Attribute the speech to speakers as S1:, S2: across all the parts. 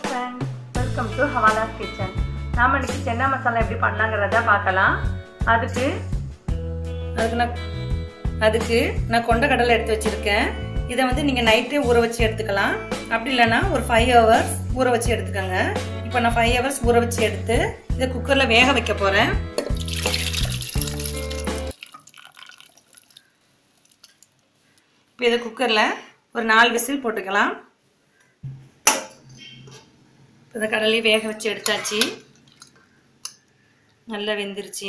S1: friends welcome to ஹவாலாஸ் kitchen நாம இன்னைக்கு சென்னா மசாலா எப்படி பண்ணலாங்கிறத பார்க்கலாம் அதுக்கு அதுக்கு நான் அதுக்கு நான் கொண்ட கடலை எடுத்து வச்சுருக்கேன் இதை வந்து நீங்கள் நைட்டே ஊற வச்சு எடுத்துக்கலாம் அப்படி இல்லைன்னா ஒரு ஃபைவ் ஹவர்ஸ் ஊற வச்சு எடுத்துக்கோங்க இப்போ நான் ஃபைவ் ஹவர்ஸ் ஊற வச்சு எடுத்து இதை குக்கரில் வேக வைக்க போகிறேன் இப்போ இதை குக்கரில் ஒரு நாலு விசில் போட்டுக்கலாம் இந்த கடலையும் வேக வச்சு எடுத்தாச்சு நல்லா வெந்துருச்சு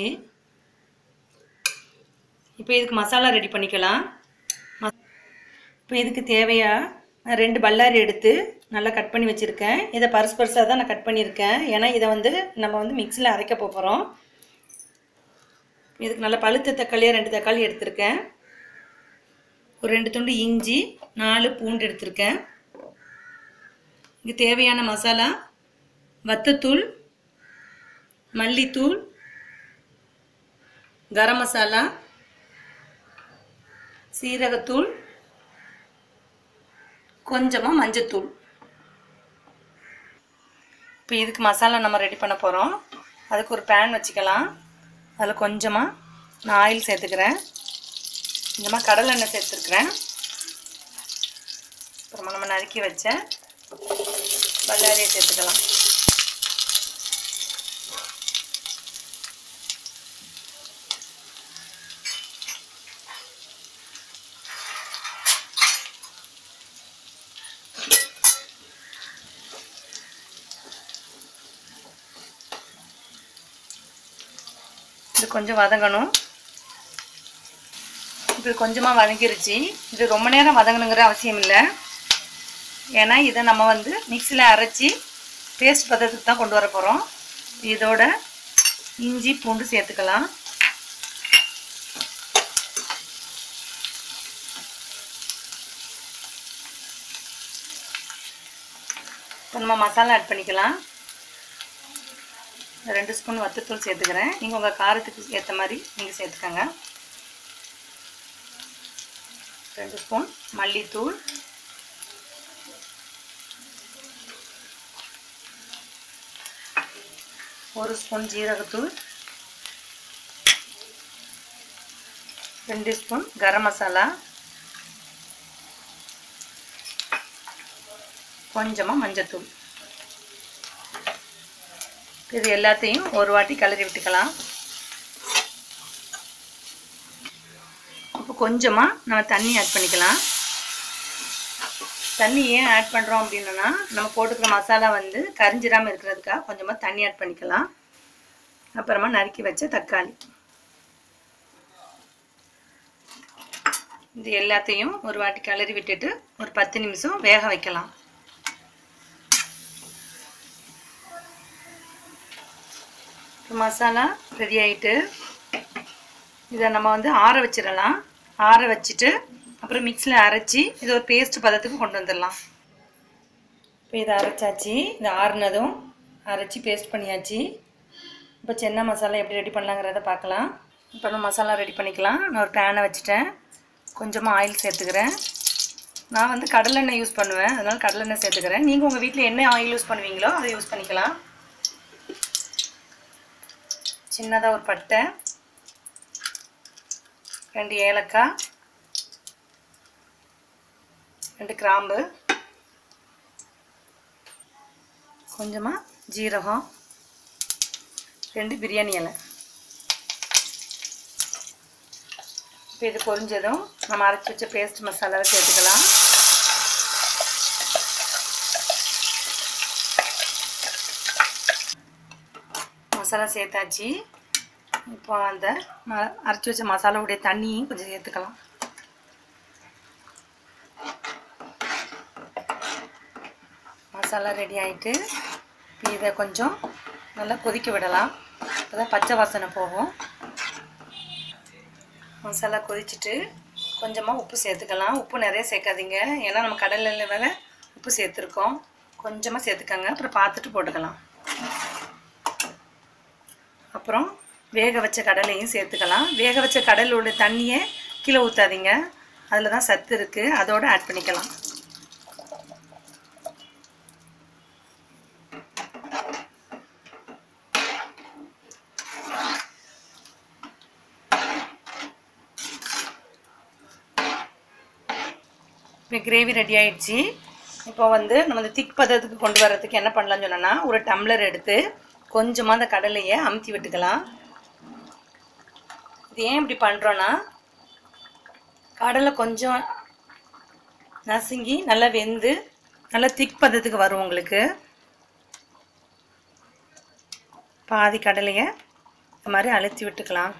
S1: இப்போ இதுக்கு மசாலா ரெடி பண்ணிக்கலாம் இப்போ இதுக்கு தேவையா நான் ரெண்டு பல்லாரி எடுத்து நல்லா கட் பண்ணி வச்சுருக்கேன் இதை பருசு பருசாக தான் நான் கட் பண்ணியிருக்கேன் ஏன்னா இதை வந்து நம்ம வந்து மிக்சியில் அரைக்க போகிறோம் இதுக்கு நல்லா பழுத்த தக்காளியாக ரெண்டு தக்காளி எடுத்திருக்கேன் ஒரு ரெண்டு துண்டு இஞ்சி நாலு பூண்டு எடுத்திருக்கேன் இதுக்கு தேவையான மசாலா வத்தத்தூள் மல்லித்தூள் கரம் மசாலா சீரகத்தூள் கொஞ்சமாக மஞ்சத்தூள் இப்போ இதுக்கு மசாலா நம்ம ரெடி பண்ண போகிறோம் அதுக்கு ஒரு பேன் வச்சுக்கலாம் அதில் கொஞ்சமாக நான் ஆயில் சேர்த்துக்கிறேன் கொஞ்சமாக கடலை எண்ணெய் சேர்த்துருக்குறேன் அப்புறமா நம்ம நறுக்கி வச்ச பல்லாரியை சேர்த்துக்கலாம் இது கொஞ்சம் வதங்கணும் இது கொஞ்சமாக வதங்கிருச்சு இது ரொம்ப நேரம் வதங்கணுங்கிற அவசியம் இல்லை ஏன்னா இதை நம்ம வந்து மிக்சியில் அரைச்சி பேஸ்ட் பதத்துக்கு தான் கொண்டு வர போகிறோம் இதோட இஞ்சி பூண்டு சேர்த்துக்கலாம் இப்போ நம்ம மசாலா ஆட் பண்ணிக்கலாம் ரெண்டு ஸ்பூன் வத்தத்தூள் சேர்த்துக்கிறேன் நீங்கள் உங்கள் காரத்துக்கு ஏற்ற மாதிரி நீங்கள் சேர்த்துக்கோங்க ரெண்டு ஸ்பூன் மல்லித்தூள் ஒரு ஸ்பூன் ஜீரகத்தூள் ரெண்டு ஸ்பூன் கரம் மசாலா கொஞ்சமாக மஞ்சத்தூள் இது எல்லாத்தையும் ஒரு வாட்டி கிளறி விட்டுக்கலாம் இப்போ கொஞ்சமாக நம்ம தண்ணி ஆட் பண்ணிக்கலாம் தண்ணி ஏன் ஆட் பண்ணுறோம் அப்படின்னா நம்ம போட்டுக்கிற மசாலா வந்து கரிஞ்சிடாமல் இருக்கிறதுக்காக கொஞ்சமாக தண்ணி ஆட் பண்ணிக்கலாம் அப்புறமா நறுக்கி வச்ச தக்காளி இது எல்லாத்தையும் ஒரு வாட்டி கிளறி விட்டுட்டு ஒரு பத்து நிமிஷம் வேக வைக்கலாம் மசாலா ரெடி ஆகிட்டு இதை நம்ம வந்து ஆற வச்சிடலாம் ஆற வச்சுட்டு அப்புறம் மிக்ஸியில் அரைச்சி இது ஒரு பேஸ்ட் பதத்துக்கு கொண்டு வந்துடலாம் இப்போ இதை அரைச்சாச்சு இது ஆறுனதும் அரைச்சி பேஸ்ட் பண்ணியாச்சு இப்போ சென்னா மசாலா எப்படி ரெடி பண்ணலாங்கிறத பார்க்கலாம் இப்போ நம்ம மசாலா ரெடி பண்ணிக்கலாம் நான் ஒரு பேனை வச்சுட்டேன் கொஞ்சமாக ஆயில் சேர்த்துக்கிறேன் நான் வந்து கடலெண்ணெய் யூஸ் பண்ணுவேன் அதனால் கடலெண்ணெய் சேர்த்துக்கிறேன் நீங்கள் உங்கள் வீட்டில் என்ன ஆயில் யூஸ் பண்ணுவீங்களோ அதை யூஸ் பண்ணிக்கலாம் சின்னதாக ஒரு பட்டை ரெண்டு ஏலக்காய் ரெண்டு கிராம்பு கொஞ்சமாக ஜீரகம் ரெண்டு பிரியாணி இலை இப்போ இது பொரிஞ்சதும் நம்ம அரைச்சி வச்ச பேஸ்ட் மசாலாவை சேர்த்துக்கலாம் மசாலா சேர்த்தாச்சு இப்போ அந்த ம அரைச்சி வச்ச மசாலாவுடைய தண்ணியும் கொஞ்சம் சேர்த்துக்கலாம் மசாலா ரெடி ஆகிட்டு இப்போ இதை கொஞ்சம் நல்லா கொதிக்க விடலாம் அப்போ தான் பச்சை வாசனை போகும் மசாலா கொதிச்சுட்டு கொஞ்சமாக உப்பு சேர்த்துக்கலாம் உப்பு நிறைய சேர்க்காதீங்க ஏன்னா நம்ம கடலில் வேற உப்பு சேர்த்துருக்கோம் கொஞ்சமாக சேர்த்துக்கோங்க அப்புறம் பார்த்துட்டு போட்டுக்கலாம் அப்புறம் வேக வச்ச கடலையும் சேர்த்துக்கலாம் வேக வச்ச கடலில் உள்ள தண்ணியை கீழே ஊற்றாதீங்க அதில் தான் சத்து இருக்குது அதோடு ஆட் பண்ணிக்கலாம் இப்போ கிரேவி ரெடி ஆயிடுச்சு இப்போ வந்து நம்ம இந்த திக் பதத்துக்கு கொண்டு வர்றதுக்கு என்ன பண்ணலாம்னு சொன்னோன்னா ஒரு டம்ளர் எடுத்து கொஞ்சமாக அந்த கடலையை அமுத்தி விட்டுக்கலாம் இது ஏன் இப்படி பண்ணுறோன்னா கடலை கொஞ்சம் நசுங்கி நல்லா வெந்து நல்லா திக் பதத்துக்கு வரும் உங்களுக்கு பாதி கடலையை இந்த மாதிரி அழுத்தி விட்டுக்கலாம்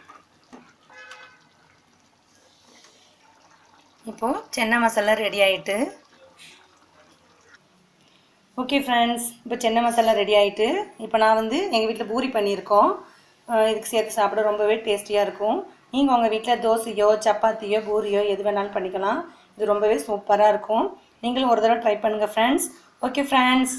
S1: இப்போது சென்னை மசாலா ரெடி ஆயிட்டு ஓகே ஃப்ரெண்ட்ஸ் இப்போ சென்னை மசாலா ரெடி ஆயிட்டு இப்போ நான் வந்து எங்கள் வீட்டில் பூரி பண்ணியிருக்கோம் அஹ் இதுக்கு சேர்த்து சாப்பிட ரொம்பவே டேஸ்டியாக இருக்கும் நீங்கள் உங்கள் வீட்டில் தோசையோ சப்பாத்தியோ பூரியோ எது வேணாலும் பண்ணிக்கலாம் இது ரொம்பவே சூப்பராக இருக்கும் நீங்களும் ஒரு தடவை ட்ரை பண்ணுங்கள் ஃப்ரெண்ட்ஸ் ஓகே ஃப்ரெண்ட்ஸ்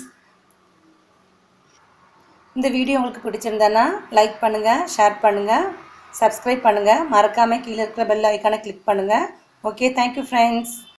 S1: இந்த வீடியோ உங்களுக்கு பிடிச்சிருந்தேன்னா லைக் பண்ணுங்கள் ஷேர் பண்ணுங்கள் சப்ஸ்கிரைப் பண்ணுங்கள் மறக்காமல் கீழே இருக்கிற பெல் ஐக்கானை கிளிக் பண்ணுங்கள் ஓகே தேங்க்யூ ஃப்ரெண்ட்ஸ்